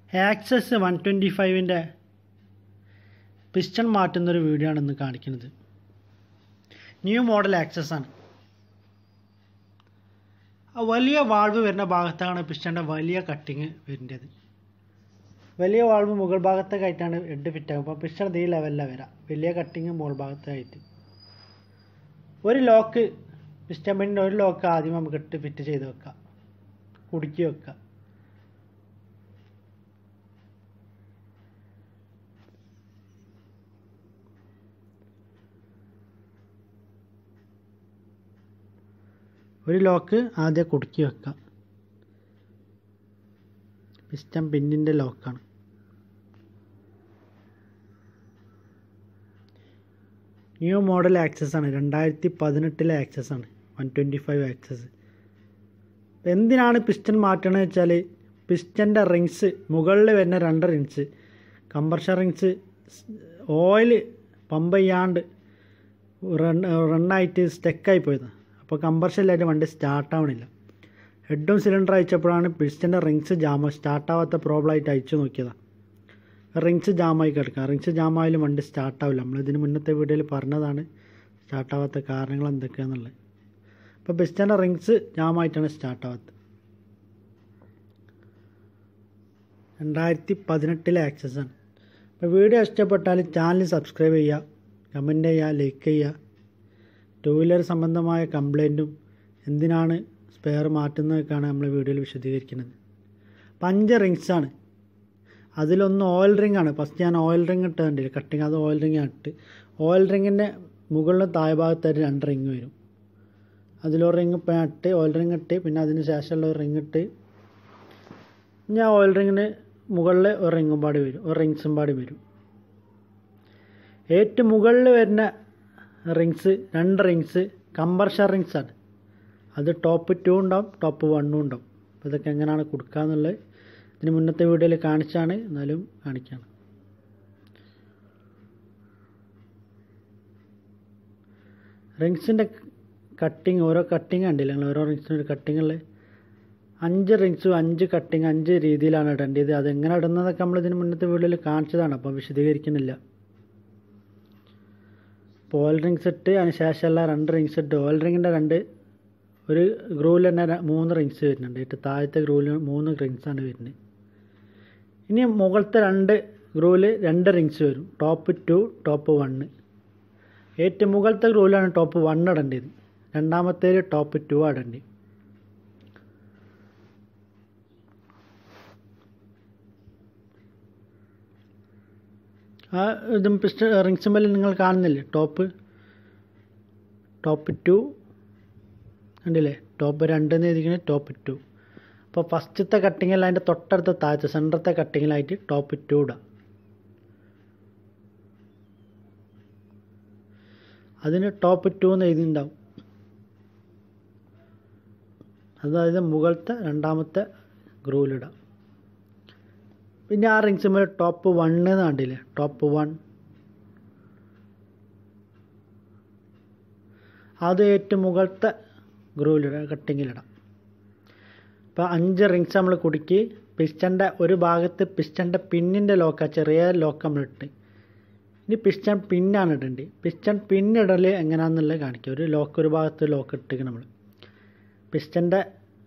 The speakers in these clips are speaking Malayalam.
ആക്സസ് വൺ ട്വൻറ്റി ഫൈവിൻ്റെ പിസ്റ്റൺ മാറ്റുന്നൊരു വീഡിയോ ആണ് ഇന്ന് കാണിക്കുന്നത് ന്യൂ മോഡൽ ആക്സസ് ആണ് ആ വലിയ വാൾവ് വരുന്ന ഭാഗത്താണ് പിസ്റ്റൻ്റെ വലിയ കട്ടിങ് വരേണ്ടത് വലിയ വാൾവ് മുകൾ ഭാഗത്തേക്കായിട്ടാണ് ഹെഡ് ഫിറ്റ് ആകും അപ്പോൾ പിസ്റ്റൺ ഈ ലെവലിലാണ് വരാം വലിയ കട്ടിങ് മുകൾ ഭാഗത്തായിട്ട് ഒരു ലോക്ക് പിസ്റ്റൺ പെണ്ണിൻ്റെ ഒരു ലോക്ക് ആദ്യം നമുക്ക് ഇട്ട് ഫിറ്റ് ചെയ്ത് വെക്കാം കുടുക്കി വെക്കാം ഒരു ലോക്ക് ആദ്യം കുടുക്കി വെക്കാം പിസ്റ്റൺ പിന്നിൻ്റെ ലോക്കാണ് ന്യൂ മോഡൽ ആക്സസ് ആണ് രണ്ടായിരത്തി പതിനെട്ടിലെ ആക്സസ് ആണ് വൺ ട്വൻറ്റി ഫൈവ് ആക്സസ് എന്തിനാണ് പിസ്റ്റൺ മാറ്റണമെന്ന് വെച്ചാൽ പിസ്റ്റൻ്റെ റിങ്സ് മുകളിൽ വരുന്ന രണ്ട് rings compression rings oil pump ചെയ്യാണ്ട് റൺ റണ്ണായിട്ട് സ്റ്റക്കായി പോയത് അപ്പോൾ കമ്പർഷനിലായിട്ട് വണ്ടി സ്റ്റാർട്ട് ആവണില്ല ഹെഡും സിലിണ്ടർ അയച്ചപ്പോഴാണ് പിസ്റ്റൻ്റെ റിങ്സ് ജാമ സ്റ്റാർട്ട് ആവാത്ത പ്രോബ്ലം ആയിട്ട് അയച്ചു നോക്കിയതാണ് റിങ്സ് ജാമായി കിടക്കുക റിങ്സ് ജാമായാലും വണ്ടി സ്റ്റാർട്ട് ആവില്ല നമ്മൾ ഇതിന് മുന്നത്തെ വീഡിയോയിൽ പറഞ്ഞതാണ് സ്റ്റാർട്ട് ആവാത്ത കാരണങ്ങൾ എന്തൊക്കെയാണെന്നുള്ളത് അപ്പോൾ പിസ്റ്റൻ്റെ റിങ്സ് ജാമായിട്ടാണ് സ്റ്റാർട്ട് ആവാത്തത് രണ്ടായിരത്തി പതിനെട്ടിലെ ആക്സസ് ആണ് അപ്പോൾ വീഡിയോ ഇഷ്ടപ്പെട്ടാൽ ചാനൽ സബ്സ്ക്രൈബ് ചെയ്യുക കമൻറ്റ് ചെയ്യുക ലൈക്ക് ചെയ്യുക ടൂ വീലർ സംബന്ധമായ കംപ്ലൈൻറ്റും എന്തിനാണ് സ്പെയർ മാറ്റുന്നതൊക്കെയാണ് നമ്മൾ വീഡിയോയിൽ വിശദീകരിക്കുന്നത് അപ്പം അഞ്ച് റിങ്സാണ് അതിലൊന്ന് ഓയിൽ റിംഗ് ആണ് ഫസ്റ്റ് ഞാൻ ഓയിൽ റിംഗ് ഇട്ട് കണ്ടില്ല കട്ടിങ് അത് ഓയിൽ റിംഗ് ഇട്ട് ഓയിൽ റിങ്ങിൻ്റെ മുകളിൽ താഴെ ഭാഗത്തായിട്ട് രണ്ട് റിങ് വരും അതിലൊരു റിങ് ഇപ്പം ഇട്ട് ഓയിൽ റിംഗ് ഇട്ട് പിന്നെ അതിന് ശേഷമുള്ള ഒരു റിങ് ഇട്ട് ഞാൻ ഓയിൽ റിങ്ങിന് മുകളിൽ ഒരു റിങ്ങും പാടി വരും ഒരു റിങ്സും പാടി വരും ഏറ്റവും മുകളിൽ വരുന്ന റിങ്സ് രണ്ട് റിങ്സ് കമ്പർഷൻ റിങ്സ് ആണ് അത് ടോപ്പ് ടു ഉണ്ടാവും ടോപ്പ് വണ്ണും ഉണ്ടാവും അപ്പോൾ ഇതൊക്കെ എങ്ങനെയാണ് കൊടുക്കുക എന്നുള്ളത് ഇതിന് മുന്നത്തെ വീഡിയോയിൽ കാണിച്ചാണ് എന്നാലും കാണിക്കുകയാണ് റിങ്സിൻ്റെ കട്ടിങ് ഓരോ കട്ടിങ് കണ്ടില്ല നിങ്ങൾ ഓരോ റിങ്സിൻ്റെ കട്ടിങ്ങിൽ അഞ്ച് റിങ്സും അഞ്ച് കട്ടിങ് അഞ്ച് രീതിയിലാണ് ഇടേണ്ടത് അതെങ്ങനെ ഇടുന്നതൊക്കെ നമ്മൾ ഇതിന് മുന്നത്തെ വീഡിയോയിൽ കാണിച്ചതാണ് അപ്പം വിശദീകരിക്കുന്നില്ല അപ്പോൾ ഓയിൽ റിങ്സ് ഇട്ട് അതിന് ശേഷമുള്ള രണ്ട് റിങ്സ് ഇട്ട് ഓയിൽ റിങ്ങിൻ്റെ രണ്ട് ഒരു ഗ്രൂവിൽ തന്നെ മൂന്ന് റിങ്സ് വരുന്നുണ്ട് ഏറ്റവും താഴത്തെ ഗ്രൂവിൽ മൂന്ന് റിങ്സാണ് വരുന്നത് ഇനി മുകളിലത്തെ രണ്ട് ഗ്രൂവിൽ രണ്ട് റിങ്സ് വരും ടോപ്പ് ടു ടോപ്പ് വണ്ണ് ഏറ്റവും മുകളിലത്തെ ഗ്രൂവിലാണ് ടോപ്പ് വൺ ഇടേണ്ടത് രണ്ടാമത്തേൽ ടോപ്പ് ടു ഇടേണ്ടത് ആ ഇതും പിസ്റ്റ റിംഗ് സിമ്പൽ നിങ്ങൾ കാണുന്നില്ലേ ടോപ്പ് ടോപ്പ് ടു കണ്ടില്ലേ ടോപ്പ് രണ്ട് എന്ന് എഴുതിക്കുന്നത് ടോപ്പ് ടു അപ്പോൾ ഫസ്റ്റത്തെ കട്ടിങ്ങിൽ അതിൻ്റെ തൊട്ടടുത്ത താഴത്തെ സെൻറ്ററത്തെ കട്ടിങ്ങിലായിട്ട് ടോപ്പ് ടു ഇടാം അതിന് ടോപ്പ് ടു എന്ന് എഴുതിയിട്ടുണ്ടാവും അതായത് മുകളിലത്തെ രണ്ടാമത്തെ ഗ്രൂവിലിടാം പിന്നെ ആ റിംഗ് സിമ്മിൽ ടോപ്പ് വണ്ണ് എന്ന് കണ്ടില്ലേ ടോപ്പ് വൺ അത് ഏറ്റവും മുകളിലത്തെ ഗ്രൂവിലിടാം കട്ടിങ്ങിലിടാം അപ്പോൾ അഞ്ച് റിങ്സ് നമ്മൾ കുടുക്കി പിസ്റ്റൻ്റെ ഒരു ഭാഗത്ത് പിസ്റ്റൻ്റെ പിന്നിൻ്റെ ലോക്ക ചെറിയ ലോക്ക് നമ്മൾ ഇട്ട് ഇനി പിസ്റ്റൺ പിന്നാണ് ഇടേണ്ടത് പിസ്റ്റൺ പിന്നിടൽ എങ്ങനെയാണെന്നുള്ളത് കാണിക്കുക ഒരു ലോക്ക് ഒരു ഭാഗത്ത് ലോക്ക് ഇട്ടിട്ട് നമ്മൾ പിസ്റ്റൻ്റെ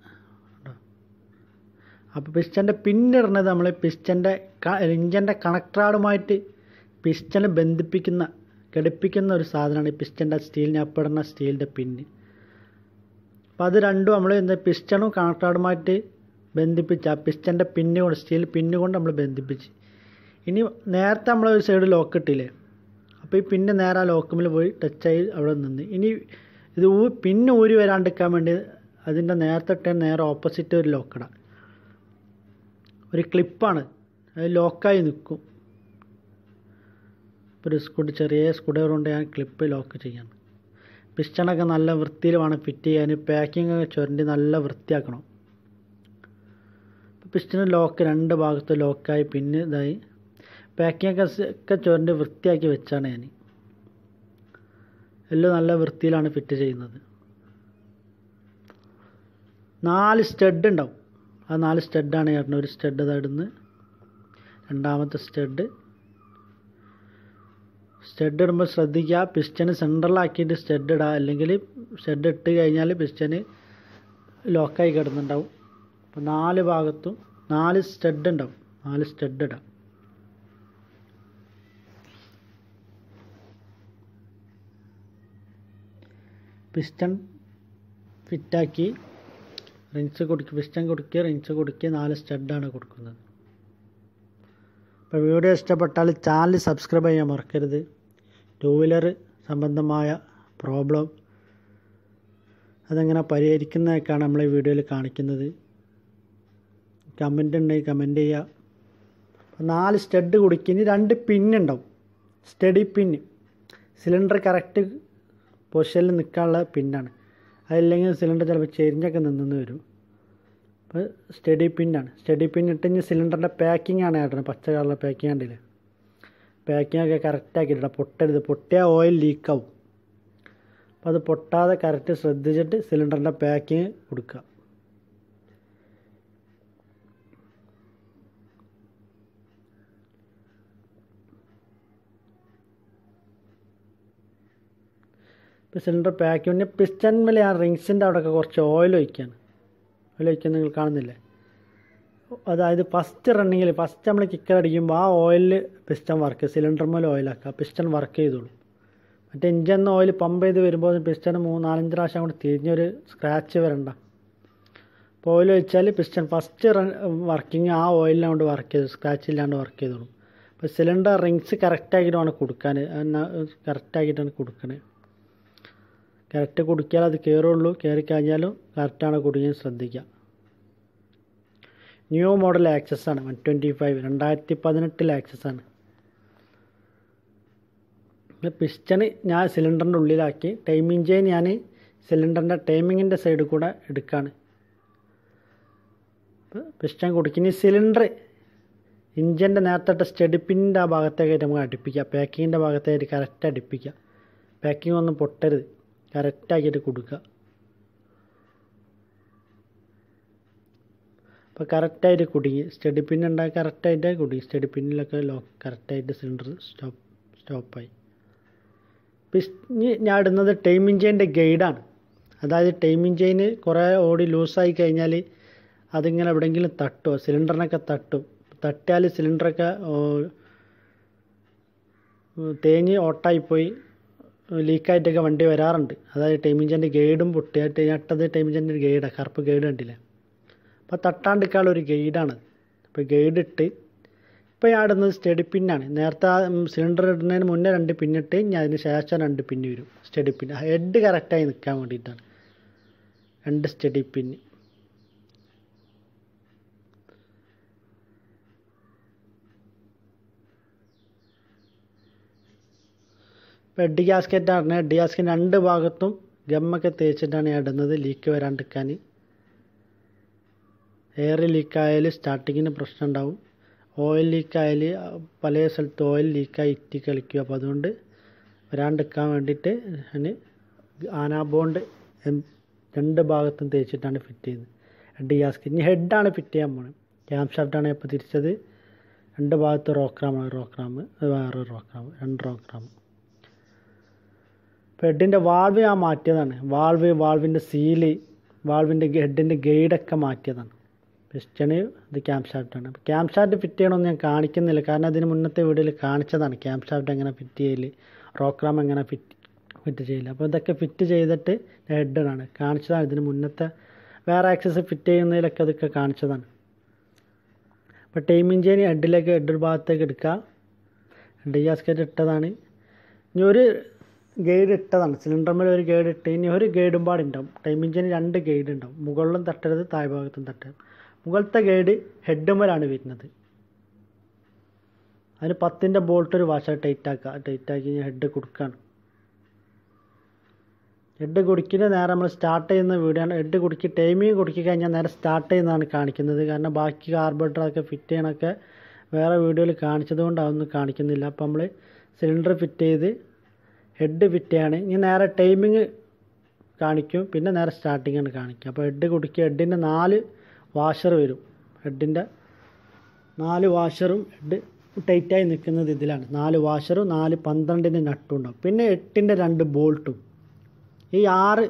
അപ്പോൾ പിസ്റ്റൻ്റെ പിന്നിടുന്നത് നമ്മൾ പിസ്റ്റൻ്റെ ഇഞ്ചൻ്റെ കണക്ടറാടുമായിട്ട് പിസ്റ്റനെ ബന്ധിപ്പിക്കുന്ന ഘടിപ്പിക്കുന്ന ഒരു സാധനമാണ് ഈ പിസ്റ്റൻ്റെ സ്റ്റീലിന് അപ്പിടുന്ന സ്റ്റീലിൻ്റെ പിന്ന് അപ്പോൾ അത് രണ്ടും നമ്മൾ എന്താ പിസ്റ്റണും കണക്ടറാടുമായിട്ട് ബന്ധിപ്പിച്ച് ആ പിസ്റ്റൻ്റെ പിന്ന് കൊണ്ട് സ്റ്റീൽ പിന്ന് കൊണ്ട് നമ്മൾ ബന്ധിപ്പിച്ച് ഇനി നേരത്തെ നമ്മൾ ഒരു സൈഡ് ലോക്ക് ഇട്ടില്ലേ അപ്പോൾ ഈ പിന്നെ നേരെ ആ ലോക്കുമ്മിൽ പോയി ടച്ചായി അവിടെ നിന്ന് ഇനി ഇത് ഊ പിന്നെ ഊരി വരാണ്ടിരിക്കാൻ വേണ്ടി അതിൻ്റെ നേരത്തെ ഇട്ട നേരെ ഓപ്പോസിറ്റ് ഒരു ലോക്കിടാം ഒരു ക്ലിപ്പാണ് അത് ലോക്കായി നിൽക്കും ഒരു സ്കൂട്ട് ചെറിയ സ്കൂഡർ കൊണ്ട് ഞാൻ ക്ലിപ്പ് ലോക്ക് ചെയ്യണം പിസ്റ്റണൊക്കെ നല്ല വൃത്തിയിൽ വേണം ഫിറ്റ് ചെയ്യാൻ പാക്കിംഗ് ഒക്കെ ചുരണ്ടി നല്ല വൃത്തിയാക്കണം പിസ്റ്റണ് ലോക്ക് രണ്ട് ഭാഗത്ത് ലോക്കായി പിന്നെ ഇതായി പാക്കിംഗ് ഒക്കെ ഒക്കെ ചുരണ്ടി വൃത്തിയാക്കി വെച്ചാണ് ഞാൻ എല്ലാം നല്ല വൃത്തിയിലാണ് ഫിറ്റ് ചെയ്യുന്നത് നാല് സ്റ്റഡ് ഉണ്ടാവും ആ നാല് സ്റ്റഡാണ് ചേട്ടൻ ഒരു സ്റ്റഡ് ഇതായിടുന്ന് രണ്ടാമത്തെ സ്റ്റഡ് സ്റ്റഡ് ഇടുമ്പോൾ ശ്രദ്ധിക്കുക പിസ്റ്റന് സെൻട്രലാക്കിയിട്ട് സ്റ്റഡ് ഇടുക അല്ലെങ്കിൽ സ്റ്റഡ് ഇട്ട് കഴിഞ്ഞാൽ പിസ്റ്റന് ലോക്കായി കിടന്നുണ്ടാവും അപ്പോൾ നാല് ഭാഗത്തും നാല് സ്റ്റഡ് ഉണ്ടാവും നാല് സ്റ്റഡ് ഇടാം പിസ്റ്റൺ ഫിറ്റാക്കി റിങ്സ് കൊടുക്കുക പിസ്റ്റൺ കൊടുക്കുക റിങ്സ് കൊടുക്കുക നാല് സ്റ്റഡാണ് കൊടുക്കുന്നത് അപ്പോൾ വീഡിയോ ഇഷ്ടപ്പെട്ടാൽ ചാനൽ സബ്സ്ക്രൈബ് ചെയ്യാൻ മറക്കരുത് ടൂ വീലർ സംബന്ധമായ പ്രോബ്ലം അതെങ്ങനെ പരിഹരിക്കുന്നതൊക്കെയാണ് നമ്മൾ ഈ വീഡിയോയിൽ കാണിക്കുന്നത് കമൻ്റ് ഉണ്ടെങ്കിൽ കമൻ്റ് ചെയ്യുക അപ്പോൾ നാല് സ്റ്റഡ് കൊടുക്കുക ഇനി രണ്ട് പിന്നുണ്ടാവും സ്റ്റഡി പിന്ന് സിലിണ്ടർ കറക്റ്റ് പൊസിഷനിൽ നിൽക്കാനുള്ള പിന്നാണ് അതില്ലെങ്കിൽ സിലിണ്ടർ ചിലപ്പോൾ ചെരിഞ്ഞൊക്കെ നിന്നെന്ന് വരും അപ്പോൾ സ്റ്റഡി പിന്നാണ് സ്റ്റഡി പിൻ ഇട്ട് കഴിഞ്ഞാൽ സിലിണ്ടറിൻ്റെ പാക്കിംഗ് ആണ് ഏട്ടത് പച്ച കളറിലെ പാക്കിംഗ് കണ്ടില്ലേ പാക്കിംഗ് ഒക്കെ കറക്റ്റ് ആക്കിയിട്ടില്ല പൊട്ടരുത് പൊട്ടിയാൽ ഓയിൽ ലീക്കാവും അപ്പോൾ അത് പൊട്ടാതെ കറക്റ്റ് ശ്രദ്ധിച്ചിട്ട് സിലിണ്ടറിൻ്റെ പാക്കിങ് കൊടുക്കുക ഇപ്പോൾ സിലിണ്ടർ പാക്ക് പിന്നെ പിസ്റ്റൻ മേലെ ആ റിങ്സിൻ്റെ അവിടെയൊക്കെ കുറച്ച് ഓയിൽ ഒഴിക്കുകയാണ് ഓയിൽ ഒഴിക്കുന്നത് നിങ്ങൾ കാണുന്നില്ലേ അതായത് ഫസ്റ്റ് റണ്ണിങ്ങിൽ ഫസ്റ്റ് നമ്മൾ കിക്കർ അടിക്കുമ്പോൾ ആ ഓയിലിൽ പിസ്റ്റൺ വർക്ക് സിലിണ്ടർ മേലെ ഓയിലാക്കുക പിസ്റ്റൺ വർക്ക് ചെയ്തോളൂ മറ്റേ ഇഞ്ചിൽ ഓയിൽ പമ്പ് ചെയ്ത് വരുമ്പോൾ പിസ്റ്റൺ മൂന്ന് നാലഞ്ച് പ്രാവശ്യം കൂടി തിരിഞ്ഞൊരു സ്ക്രാച്ച് വരണ്ട അപ്പോൾ ഓയിൽ ഒഴിച്ചാൽ പിസ്റ്റൺ ഫസ്റ്റ് റൺ വർക്കിംഗ് ആ ഓയിലിലാണ്ട് വർക്ക് ചെയ്തു സ്ക്രാച്ച് ഇല്ലാണ്ട് വർക്ക് ചെയ്തോളും അപ്പോൾ സിലിണ്ടർ റിങ്സ് കറക്റ്റാക്കിയിട്ടാണ് കൊടുക്കാൻ കറക്റ്റാക്കിയിട്ടാണ് കൊടുക്കണത് കറക്റ്റ് കുടിക്കാൽ അത് കയറുള്ളൂ കയറി കഴിഞ്ഞാലും കറക്റ്റാണ് കുടിക്കാൻ ശ്രദ്ധിക്കുക ന്യൂ മോഡൽ ആക്സസ് ആണ് വൺ ട്വൻറ്റി ഫൈവ് രണ്ടായിരത്തി പതിനെട്ടിലെ ആക്സസ് ആണ് പിസ്റ്റണ് ഞാൻ സിലിണ്ടറിൻ്റെ ഉള്ളിലാക്കി ടൈമിംഗ് ചെയിൻ ഞാൻ സിലിണ്ടറിൻ്റെ ടൈമിങ്ങിൻ്റെ സൈഡിൽ കൂടെ എടുക്കുകയാണ് പിസ്റ്റൺ കുടിക്കുന്ന സിലിണ്ടർ ഇഞ്ചിൻ്റെ നേരത്തെ സ്റ്റെഡിപ്പിൻ്റെ ആ ഭാഗത്തേക്കായിട്ട് നമുക്ക് അടുപ്പിക്കുക പാക്കിങ്ങിൻ്റെ ഭാഗത്തായിട്ട് കറക്റ്റ് അടുപ്പിക്കുക പാക്കിംഗ് ഒന്നും പൊട്ടരുത് കറക്റ്റാക്കിയിട്ട് കൊടുക്കുക അപ്പോൾ കറക്റ്റായിട്ട് കുടുങ്ങി സ്റ്റഡി പിൻ ഉണ്ടാക്കി കറക്റ്റായിട്ട് കുടുങ്ങി സ്റ്റഡി പിന്നിലൊക്കെ ലോ കറക്റ്റായിട്ട് സിലിണ്ടർ സ്റ്റോപ്പ് സ്റ്റോപ്പായി പിന്നെ ഞാൻ ഇടുന്നത് ടൈമിംഗ് ചെയിൻ്റെ ഗൈഡാണ് അതായത് ടൈമിംഗ് ചെയിന് കുറേ ഓടി ലൂസായി കഴിഞ്ഞാൽ അതിങ്ങനെ എവിടെയെങ്കിലും തട്ടുമോ സിലിണ്ടറിനൊക്കെ തട്ടും തട്ടിയാൽ സിലിണ്ടറൊക്കെ തേഞ്ഞ് ഓട്ടായിപ്പോയി ലീക്കായിട്ടൊക്കെ വണ്ടി വരാറുണ്ട് അതായത് ടൈമിഞ്ചൻ്റെ ഗൈഡും പൊട്ടിയായിട്ട് ഞട്ടത് ടൈമിഞ്ചൻ്റെ ഗൈഡാണ് കറുപ്പ് ഗൈഡ് കണ്ടില്ലേ അപ്പോൾ തട്ടാണ്ടിക്കാനുള്ള ഒരു ഗൈഡാണ് അപ്പോൾ ഗൈഡ് ഇട്ട് ഇപ്പോൾ ഞാൻ ഇടുന്നത് സ്റ്റഡി പിന്നാണ് നേരത്തെ ആ സിലിണ്ടർ ഇടുന്നതിന് മുന്നേ രണ്ട് പിന്നിട്ട് ഞാൻ അതിന് ശേഷം രണ്ട് പിന്ന് വരും സ്റ്റഡി പിൻ ഹെഡ് കറക്റ്റായി നിൽക്കാൻ വേണ്ടിയിട്ടാണ് രണ്ട് സ്റ്റഡി പിന്ന് ഇപ്പോൾ എഡ് ഗ്യാസ്കറ്റാണ് എഡ് ഗ്യാസ്കറ്റ് രണ്ട് ഭാഗത്തും ഗമ്മൊക്കെ തേച്ചിട്ടാണ് ഞാൻ ഇടുന്നത് ലീക്ക് വരാണ്ടിരിക്കാൻ എയർ ലീക്കായാൽ സ്റ്റാർട്ടിങ്ങിന് പ്രശ്നം ഉണ്ടാവും ഓയിൽ ലീക്കായാൽ പല സ്ഥലത്ത് ഓയിൽ ലീക്കായി ഇറ്റി കളിക്കും അപ്പോൾ അതുകൊണ്ട് വരാണ്ടിരിക്കാൻ വേണ്ടിയിട്ട് ഞാൻ ആനാബോണ്ട് രണ്ട് ഭാഗത്തും തേച്ചിട്ടാണ് ഫിറ്റ് ചെയ്യുന്നത് ഹെഡ് ഗ്യാസ്കറ്റ് ഇനി ഹെഡാണ് ഫിറ്റ് ചെയ്യാൻ പോകുന്നത് ക്യാം ഷാഫ്റ്റാണ് ഇപ്പോൾ തിരിച്ചത് രണ്ട് ഭാഗത്ത് റോക്രാമാണ് റോക്രാം അത് വേറെ റോക്രാം രണ്ട് റോക്രാം ഹെഡിൻ്റെ വാൾവ് ഞാൻ മാറ്റിയതാണ് വാൾവ് വാൾവിൻ്റെ സീല് വാൾവിൻ്റെ ഹെഡിൻ്റെ ഗൈഡൊക്കെ മാറ്റിയതാണ് പിസ്റ്റണ് ഇത് ക്യാം ഷാഫ്റ്റാണ് അപ്പോൾ ക്യാം ഷാഫ്റ്റ് ഫിറ്റ് ചെയ്യണമെന്ന് ഞാൻ കാണിക്കുന്നില്ല കാരണം അതിന് മുന്നത്തെ വീഡിയോയിൽ കാണിച്ചതാണ് ക്യാം ഷാഫ്റ്റ് എങ്ങനെ ഫിറ്റ് ചെയ്യൽ റോക്രാം എങ്ങനെ ഫിറ്റ് ഫിറ്റ് ചെയ്യില്ല അപ്പോൾ ഇതൊക്കെ ഫിറ്റ് ചെയ്തിട്ട് ഹെഡാണ് കാണിച്ചതാണ് ഇതിന് മുന്നത്തെ വേറെ ആക്സസ് ഫിറ്റ് ചെയ്യുന്നതിലൊക്കെ അതൊക്കെ കാണിച്ചതാണ് അപ്പോൾ ടൈമിങ് ചെയിൻ ഹെഡിലേക്ക് ഹെഡ് ഭാഗത്തേക്ക് എടുക്കുക ഹെഡ് ഗ്യാസ്കറ്റ് ഇട്ടതാണ് ഇനി ഒരു ഗൈഡ് ഇട്ടതാണ് സിലിണ്ടർ മേലെ ഒരു ഗൈഡ് ഇട്ട് ഇനി ഒരു ഗൈഡും പാടുണ്ടാവും ടൈമിംഗ് ചെയിൻ രണ്ട് ഗൈഡ് ഉണ്ടാവും മുകളിലും തട്ടരുത് താഴെ ഭാഗത്തും തട്ടരുത് മുകളിലത്തെ ഗൈഡ് ഹെഡ് മേലാണ് വരുന്നത് അതിന് പത്തിൻ്റെ ബോൾട്ട് ഒരു വാശ ടൈറ്റ് ആക്കുക ടൈറ്റ് ആക്കി ഹെഡ് കൊടുക്കുകയാണ് ഹെഡ് കുടിക്കുന്ന നേരെ നമ്മൾ സ്റ്റാർട്ട് ചെയ്യുന്ന വീഡിയോ ആണ് ഹെഡ് കുടുക്കി ടൈമിങ് കുടുക്കി കഴിഞ്ഞാൽ നേരെ സ്റ്റാർട്ട് ചെയ്യുന്നതാണ് കാണിക്കുന്നത് കാരണം ബാക്കി കാർബറേറ്ററൊക്കെ ഫിറ്റ് ചെയ്യണമൊക്കെ വേറെ വീഡിയോയിൽ കാണിച്ചത് കൊണ്ട് അതൊന്നും കാണിക്കുന്നില്ല അപ്പോൾ നമ്മൾ സിലിണ്ടർ ഫിറ്റ് ചെയ്ത് ഹെഡ് ഫിറ്റ് ചെയ്യാണ് ഇനി നേരെ ടൈമിങ് കാണിക്കും പിന്നെ നേരെ സ്റ്റാർട്ടിംഗ് ആണ് കാണിക്കുക അപ്പോൾ ഹെഡ് കുടുക്കി ഹെഡിൻ്റെ നാല് വാഷർ വരും ഹെഡിൻ്റെ നാല് വാഷറും ഹെഡ് ടൈറ്റായി നിൽക്കുന്നത് ഇതിലാണ് നാല് വാഷറും നാല് പന്ത്രണ്ടിൻ്റെ നട്ടും ഉണ്ടാവും പിന്നെ എട്ടിൻ്റെ രണ്ട് ബോൾട്ടും ഈ ആറ്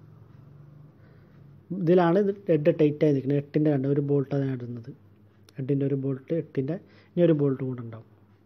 ഇതിലാണ് ഇത് ഹെഡ് ടൈറ്റായി നിൽക്കുന്നത് എട്ടിൻ്റെ രണ്ട് ഒരു ബോൾട്ട് അതിനാണ് ഇടുന്നത് ഹെഡിൻ്റെ ഒരു ബോൾട്ട് എട്ടിൻ്റെ ഇനി ഒരു ബോൾട്ട് കൂടെ ഉണ്ടാവും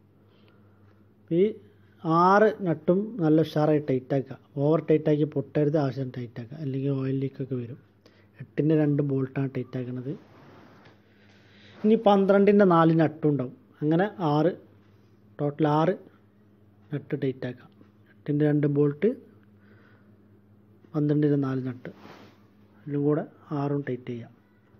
ഈ ആറ് നട്ടും നല്ല ഉഷാറായി ടൈറ്റാക്കുക ഓവർ ടൈറ്റാക്കി പൊട്ടരുത് ആവശ്യം ടൈറ്റാക്കുക അല്ലെങ്കിൽ ഓയിൽ ലീക്കൊക്കെ വരും എട്ടിൻ്റെ രണ്ട് ബോൾട്ടാണ് ടൈറ്റാക്കുന്നത് ഇനി പന്ത്രണ്ടിൻ്റെ നാല് നട്ടും ഉണ്ടാവും അങ്ങനെ ആറ് ടോട്ടൽ ആറ് നട്ട് ടൈറ്റാക്കാം എട്ടിൻ്റെ രണ്ട് ബോൾട്ട് പന്ത്രണ്ടിൻ്റെ നാല് നട്ട് അതിലും കൂടെ ആറും ടൈറ്റ് ചെയ്യാം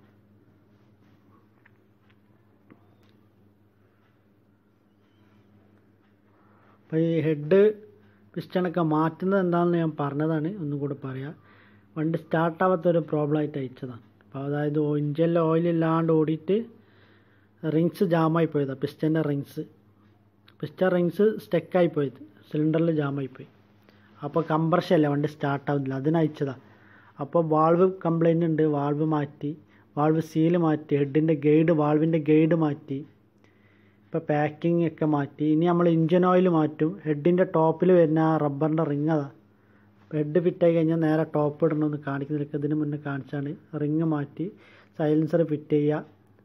അപ്പോൾ ഈ ഹെഡ് പിസ്റ്റണൊക്കെ മാറ്റുന്നത് എന്താണെന്ന് ഞാൻ പറഞ്ഞതാണ് ഒന്നും കൂടെ പറയാം വണ്ടി സ്റ്റാർട്ടാവാത്ത ഒരു പ്രോബ്ലം ആയിട്ട് അയച്ചതാണ് അപ്പോൾ അതായത് ഇഞ്ചിലെ ഓയിൽ ഇല്ലാണ്ട് ഓടിയിട്ട് റിങ്സ് ജാമായി പോയതാണ് പിസ്റ്റൻ്റെ റിങ്സ് പിസ്റ്റൺ റിങ്സ് സ്റ്റക്കായി പോയത് സിലിണ്ടറിൽ ജാമായി പോയി അപ്പോൾ കംപ്രഷൻ അല്ല വണ്ടി സ്റ്റാർട്ടാവുന്നില്ല അതിനയച്ചതാണ് അപ്പോൾ വാൾവ് കംപ്ലൈൻ്റ് ഉണ്ട് വാൾവ് മാറ്റി വാൾവ് സീല് മാറ്റി ഹെഡിൻ്റെ ഗൈഡ് വാൾവിൻ്റെ ഗൈഡ് മാറ്റി ഇപ്പോൾ പാക്കിംഗ് ഒക്കെ മാറ്റി ഇനി നമ്മൾ ഇഞ്ചിൻ ഓയിൽ മാറ്റും ഹെഡിൻ്റെ ടോപ്പിൽ വരുന്ന ആ റബ്ബറിൻ്റെ റിങ് അതാ ഹെഡ് ഫിറ്റായി കഴിഞ്ഞാൽ നേരെ ടോപ്പ് ഇടണമെന്ന് കാണിക്കുന്നില്ല ഇതിന് മുന്നേ കാണിച്ചാണ് റിങ് മാറ്റി സൈലൻസർ ഫിറ്റ് ചെയ്യുക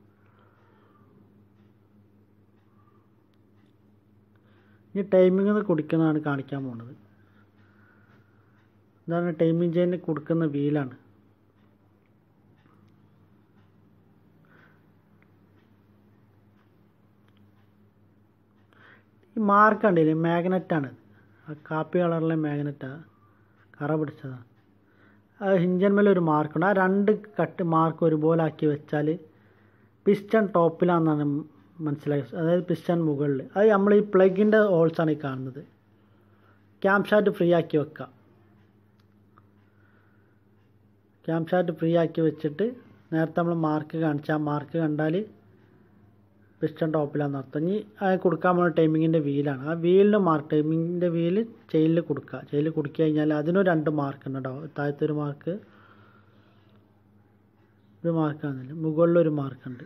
ഇനി ടൈമിംഗ് കൊടുക്കുന്നതാണ് കാണിക്കാൻ പോകുന്നത് ഇതാണ് ടൈമിംഗ് ചെയിന് കൊടുക്കുന്ന വീലാണ് ഈ മാർക്ക് കണ്ടില്ലേ മാഗ്നറ്റാണ് ആ കാപ്പി കളറിലെ മാഗ്നറ്റാണ് കറ പിടിച്ചതാണ് ആ ഹിഞ്ചന്മേൽ ഒരു മാർക്കുണ്ട് ആ രണ്ട് കട്ട് മാർക്ക് ഒരുപോലെ ആക്കി വെച്ചാൽ പിസ്റ്റൺ ടോപ്പിലാണെന്നാണ് മനസ്സിലായത് അതായത് പിസ്റ്റൺ മുകളിൽ അത് നമ്മൾ ഈ പ്ലഗിൻ്റെ ഹോൾസാണ് ഈ കാണുന്നത് ക്യാം ഷാറ്റ് ഫ്രീ ആക്കി വെക്കുക ക്യാം ഷാറ്റ് ഫ്രീ ആക്കി വെച്ചിട്ട് നേരത്തെ നമ്മൾ മാർക്ക് കാണിച്ച ആ മാർക്ക് കണ്ടാൽ പിസ്റ്റൺ ടോപ്പിലാന്ന് അർത്ഥം ഇനി അത് കൊടുക്കാൻ പോകുന്ന ടൈമിങ്ങിൻ്റെ വീലാണ് ആ വീലിന് മാർക്ക് ടൈമിങ്ങിൻ്റെ വീല് ചെയിനിൽ കൊടുക്കുക ചെയിനിൽ കൊടുക്കുക കഴിഞ്ഞാൽ അതിനും രണ്ട് മാർക്ക് ഉണ്ട് കേട്ടോ താഴത്തെ ഒരു മാർക്ക് ഒരു മാർക്കാണെന്നില്ല മുകളിലൊരു മാർക്കുണ്ട്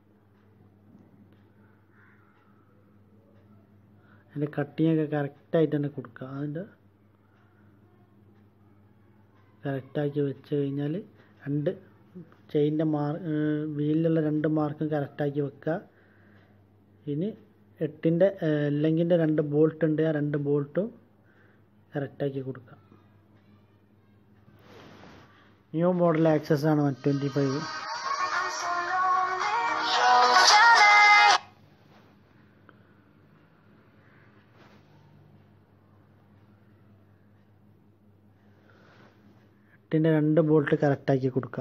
അതിൻ്റെ കട്ടിങ്ങൊക്കെ കറക്റ്റായിട്ട് തന്നെ കൊടുക്കുക അതിൻ്റെ കറക്റ്റാക്കി വെച്ച് കഴിഞ്ഞാൽ രണ്ട് ചെയിൻ്റെ മാർ വീലിലുള്ള രണ്ട് മാർക്കും കറക്റ്റാക്കി വെക്കുക ഇനി എട്ടിൻ്റെ ലെങ്കിൻ്റെ രണ്ട് ബോൾട്ട് ഉണ്ട് ആ രണ്ട് ബോൾട്ടും കറക്റ്റാക്കി കൊടുക്കുക ന്യൂ മോഡൽ ആക്സസ് ആണ് one twenty five I'm so lonely. Darling. എട്ടിൻ്റെ രണ്ട് ബോൾട്ട് കറക്റ്റാക്കി കൊടുക്കുക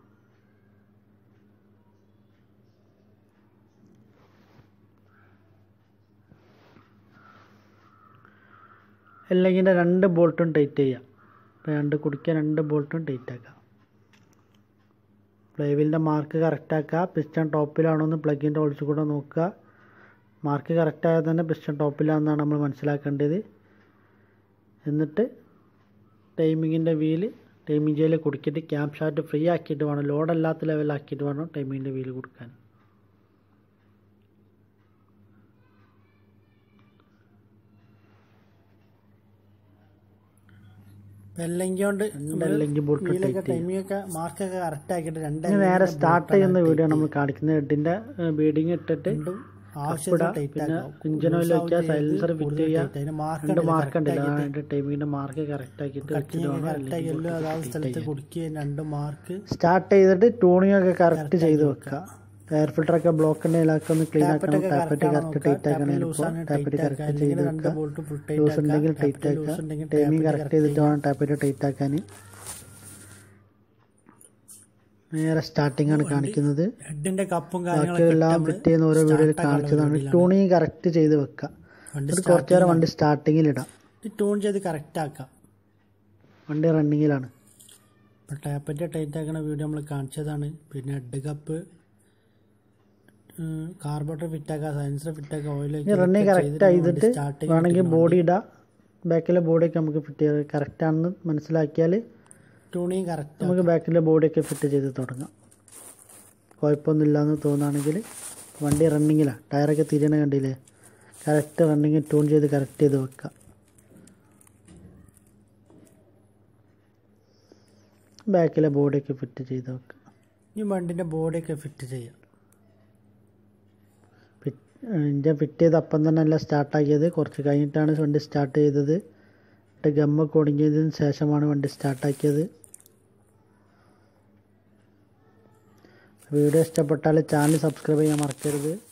എല്ലെങ്കിൻ്റെ രണ്ട് ബോൾട്ടും ടൈറ്റ് ചെയ്യുക ഇപ്പോൾ രണ്ട് കുടിക്കാൻ രണ്ട് ബോൾട്ടും ടൈറ്റ് ആക്കുക ഫ്ലൈവീലിൻ്റെ മാർക്ക് കറക്റ്റ് ആക്കുക പിസ്റ്റൺ ടോപ്പിലാണോ എന്ന് പ്ലഗിൻ്റെ ഹോൾസ് കൂടെ നോക്കുക മാർക്ക് കറക്റ്റ് ആയാൽ തന്നെ പിസ്റ്റൺ ടോപ്പിലാണെന്നാണ് നമ്മൾ മനസ്സിലാക്കേണ്ടത് എന്നിട്ട് ടൈമിങ്ങിൻ്റെ വീല് ടൈമിംഗ് ജയിൽ കൊടുക്കിയിട്ട് ക്യാമ്പ് ഷാറ്റ് ഫ്രീ ആക്കിയിട്ട് വേണം ലോഡല്ലാത്ത ലെവലാക്കിയിട്ട് വേണം ടൈമിങ്ങിൻ്റെ വീല് കൊടുക്കാൻ വെല്ലങ്കി കൊണ്ട് അല്ലെങ്കിൽ ബോൾട്ട് വീലൊക്കെ ടൈമിംഗ് ഒക്കെ മാർക്കൊക്കെ കറക്റ്റ് ആക്കിയിട്ട് രണ്ട് നേരെ സ്റ്റാർട്ട് ചെയ്യുന്ന വീഡിയോ നമ്മൾ കാണിക്കുന്നത് ഹെഡിൻ്റെ ബീഡിങ് ഇട്ടിട്ട് രണ്ടും ആവശ്യത്തിന് ഇടാം. ടൈറ്റ് പിന്നെ ആക്കാം ഇഞ്ചിൻ ഓയിൽ വയ്ക്കുക സൈലൻസർ ഫിറ്റ് ചെയ്യുക അതിന് മാർക്ക് രണ്ട് മാർക്ക് ഉണ്ടല്ലോ അതിൻ്റെ ടൈമിങ്ങിൻ്റെ മാർക്ക് കറക്റ്റ് ആക്കിയിട്ട് വെച്ചിട്ട് വേണം കറക്റ്റ് ആക്കി എല്ലാം അതാത് സ്ഥലത്ത് കൊടുക്കുക രണ്ട് മാർക്ക് സ്റ്റാർട്ട് ചെയ്തിട്ട് ട്യൂണിംഗ് ഒക്കെ കറക്റ്റ് ചെയ്ത് വെക്കുക എയർ ഫിൽറ്റർ ഒക്കെ ബ്ലോക്ക് ഉണ്ടെങ്കിൽ അതൊക്കെ ഒന്ന് ക്ലീൻ ആക്കണം ടാപ്പറ്റ് കറക്റ്റ് ടൈറ്റ് ആക്കണം ടാപ്പറ്റ് കറക്റ്റ് ചെയ്ത് രണ്ട് വെക്കുക ബോൾട്ട് ഫുൾ ലൂസ് ടൈറ്റ് ഉണ്ടെങ്കിൽ ടൈറ്റ് ആക്കുക ടൈമിംഗ് കറക്റ്റ് ചെയ്തിട്ട് വേണം ടാപ്പറ്റ് ടൈറ്റ് ആക്കാൻ നേരെ സ്റ്റാർട്ടിംഗ് ആണ് കാണിക്കുന്നത് ഹെഡിന്റെ കപ്പും കാര്യങ്ങളൊക്കെ ബാക്കിയെല്ലാം ഫിറ്റ് ചെയ്യുന്ന ഓരോ വീഡിയോയിൽ കാണിച്ചതാണ് ട്യൂണിങ് കറക്റ്റ് ചെയ്ത് വെക്കുക വണ്ടി എന്നിട്ട് കുറച്ച് നേരം വണ്ടി സ്റ്റാർട്ടിങ്ങിൽ ഇടാം ട്യൂൺ ചെയ്ത് കറക്റ്റ് ആക്കാം വണ്ടി റണ്ണിങ്ങിലാണ് ഇപ്പോൾ ടാപ്പറ്റ് ടൈറ്റ് ആക്കുന്ന വീഡിയോ നമ്മൾ കാണിച്ചതാണ് പിന്നെ ഹെഡ് കപ്പ് കാർബോട്ടർ ഫിറ്റ് ആക്കുക സൈലൻസർ ഫിറ്റ് ആക്കുക ഓയിൽ ഇനി റണ്ണിങ് കറക്റ്റ് ചെയ്തിട്ട് വേണമെങ്കിൽ ബോഡി ഇടാം ബാക്കിലെ ബോഡിയൊക്കെ നമുക്ക് ഫിറ്റ് ചെയ്ത് കറക്റ്റ് ആണെന്ന് മനസ്സിലാക്കിയാൽ ട്യൂണിങ് കറക്റ്റ് നമുക്ക് ബാക്കിലെ ബോഡിയൊക്കെ ഫിറ്റ് ചെയ്ത് തുടങ്ങാം കുഴപ്പമൊന്നുമില്ല എന്ന് തോന്നുകയാണെങ്കിൽ വണ്ടി റണ്ണിങ്ങിലാണ് ടയറൊക്കെ തിരിയണ കണ്ടില്ലേ കറക്റ്റ് റണ്ണിങ് ട്യൂൺ ചെയ്ത് കറക്റ്റ് ചെയ്ത് വെക്കുക ബാക്കിലെ ബോഡിയൊക്കെ ഫിറ്റ് ചെയ്ത് വെക്കുക ഈ വണ്ടിൻ്റെ ബോഡിയൊക്കെ ഫിറ്റ് ചെയ്യാം ഇഞ്ചൻ ഫിറ്റ് ചെയ്ത് അപ്പം തന്നെ അല്ല സ്റ്റാർട്ടാക്കിയത് കുറച്ച് കഴിഞ്ഞിട്ടാണ് വണ്ടി സ്റ്റാർട്ട് ചെയ്തത് എന്നിട്ട് ഗമ്മൊക്കെ ഒടുങ്ങിയതിന് ശേഷമാണ് വണ്ടി സ്റ്റാർട്ടാക്കിയത് വീഡിയോ ഇഷ്ടപ്പെട്ടാൽ ചാനൽ സബ്സ്ക്രൈബ് ചെയ്യാൻ മറക്കരുത്